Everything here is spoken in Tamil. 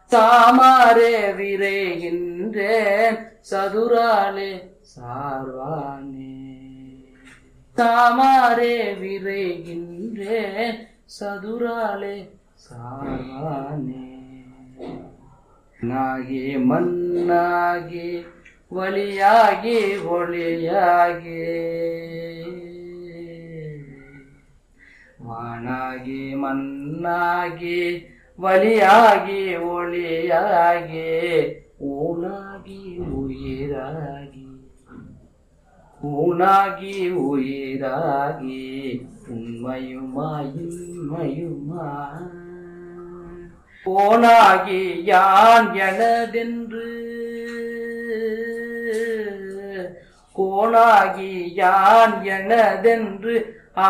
தாமாரே விரைகின்றேன் சதுராலே சார்வானே தாமாரே விரைகின்றேன் சதுராலே சார்வானே நாகி மண்ணாகி வழியாகி ஒளியாகி வானாகி மண்ணாகி வழியாகி ஒளியாகி ஊனாகி உயிராகி ஊனாகி உயிராகி உண்மையுமாயுமையுமா போனாகி யான் எனதென்று கோணாகி யான் எனதென்று